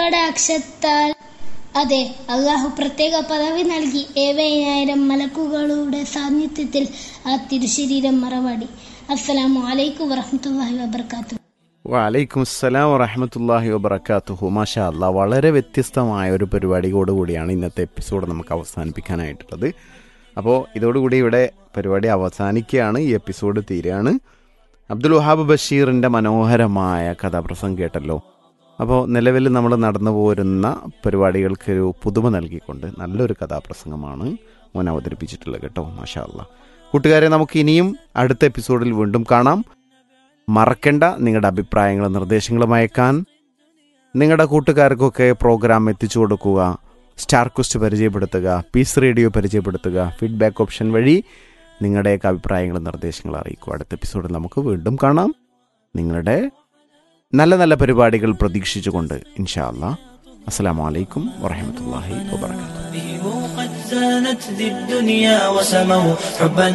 കടാക്ഷത്താൽ അതെ അള്ളാഹു പ്രത്യേക പദവി നൽകി ഏഴായിരം മലക്കുകളുടെ സാന്നിധ്യത്തിൽ ആ തിരുശരീരം മറവാടി അസ്സലാമു അലൈക്കും വറഹമത്തല്ലാഹി വബർക്കാത്തു വലൈക്കും അസ്സലാം വറഹമത്തല്ലാഹി വബർക്കാത്തുഹു മാഷാ അല്ലാ വളരെ വ്യത്യസ്തമായ ഒരു പരിപാടിയോടുകൂടിയാണ് ഇന്നത്തെ എപ്പിസോഡ് നമുക്ക് അവസാനിപ്പിക്കാനായിട്ടുള്ളത് അപ്പോൾ ഇതോടുകൂടി ഇവിടെ പരിപാടി അവസാനിക്കുകയാണ് ഈ എപ്പിസോഡ് തീരുകയാണ് അബ്ദുൽ വഹാബ് ബഷീറിൻ്റെ മനോഹരമായ കഥാപ്രസംഗം കേട്ടല്ലോ അപ്പോൾ നിലവിൽ നമ്മൾ നടന്നു പോരുന്ന പരിപാടികൾക്ക് ഒരു പുതുമ നൽകിക്കൊണ്ട് നല്ലൊരു കഥാപ്രസംഗമാണ് മോൻ അവതരിപ്പിച്ചിട്ടുള്ളത് കേട്ടോ മാഷാ അല്ലാ കൂട്ടുകാരെ നമുക്ക് ഇനിയും അടുത്ത എപ്പിസോഡിൽ വീണ്ടും കാണാം മറക്കണ്ട നിങ്ങളുടെ അഭിപ്രായങ്ങളും നിർദ്ദേശങ്ങളും അയക്കാൻ നിങ്ങളുടെ കൂട്ടുകാർക്കൊക്കെ പ്രോഗ്രാം എത്തിച്ചു കൊടുക്കുക സ്റ്റാർ ക്വസ്റ്റ് പരിചയപ്പെടുത്തുക പീസ് റേഡിയോ പരിചയപ്പെടുത്തുക ഫീഡ്ബാക്ക് ഓപ്ഷൻ വഴി നിങ്ങളുടെയൊക്കെ അഭിപ്രായങ്ങളും നിർദ്ദേശങ്ങളും അറിയിക്കുക അടുത്ത എപ്പിസോഡിൽ നമുക്ക് വീണ്ടും കാണാം നിങ്ങളുടെ നല്ല നല്ല പരിപാടികൾ പ്രതീക്ഷിച്ചുകൊണ്ട് ഇൻഷാ അല്ലാ അസ്സലാമു അലൈക്കും വറഹമത്തല്ലാഹി വാബർക്കാത്തു قد زانت ذي الدنيا وسموا حبا